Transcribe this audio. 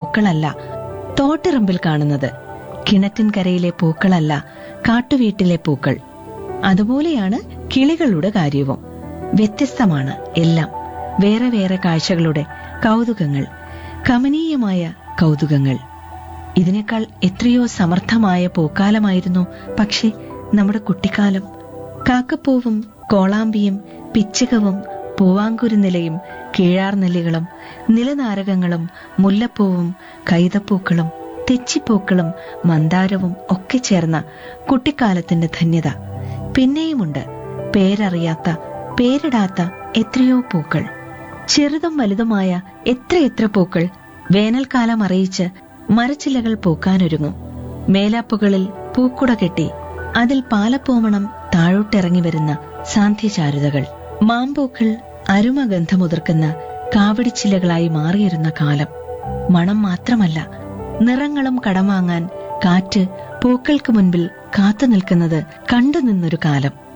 പൂക്കളല്ല തോട്ടിറമ്പിൽ കാണുന്നത് കിണറ്റിൻകരയിലെ പൂക്കളല്ല കാട്ടുവീട്ടിലെ പൂക്കൾ അതുപോലെയാണ് കിളികളുടെ കാര്യവും വ്യത്യസ്തമാണ് എല്ലാം വേറെ വേറെ കാഴ്ചകളുടെ കൗതുകങ്ങൾ കമനീയമായ കൗതുകങ്ങൾ ഇതിനേക്കാൾ എത്രയോ സമർത്ഥമായ പൂക്കാലമായിരുന്നു പക്ഷേ നമ്മുടെ കുട്ടിക്കാലം കാക്കപ്പൂവും കോളാമ്പിയും പിച്ചകവും പൂവാങ്കുരുനിലയും കീഴാർനെല്ലികളും നിലനാരകങ്ങളും മുല്ലപ്പൂവും കൈതപ്പൂക്കളും തെച്ചിപ്പൂക്കളും മന്ദാരവും ഒക്കെ ചേർന്ന കുട്ടിക്കാലത്തിന്റെ ധന്യത പിന്നെയുമുണ്ട് പേരറിയാത്ത പേരിടാത്ത എത്രയോ പൂക്കൾ ചെറുതും വലുതുമായ എത്രയെത്ര പൂക്കൾ വേനൽക്കാലം അറിയിച്ച് മരച്ചില്ലകൾ പൂക്കാനൊരുങ്ങും മേലാപ്പുകളിൽ പൂക്കുട കെട്ടി അതിൽ പാലപ്പൂമണം താഴോട്ടിറങ്ങി വരുന്ന സാന്ധ്യചാരുതകൾ മാമ്പൂക്കൾ അരുമഗന്ധമുതിർക്കുന്ന കാവടിച്ചില്ലകളായി മാറിയിരുന്ന കാലം മണം മാത്രമല്ല നിറങ്ങളും കടം വാങ്ങാൻ കാറ്റ് പൂക്കൾക്ക് മുൻപിൽ കാത്തു നിൽക്കുന്നത് കണ്ടുനിന്നൊരു കാലം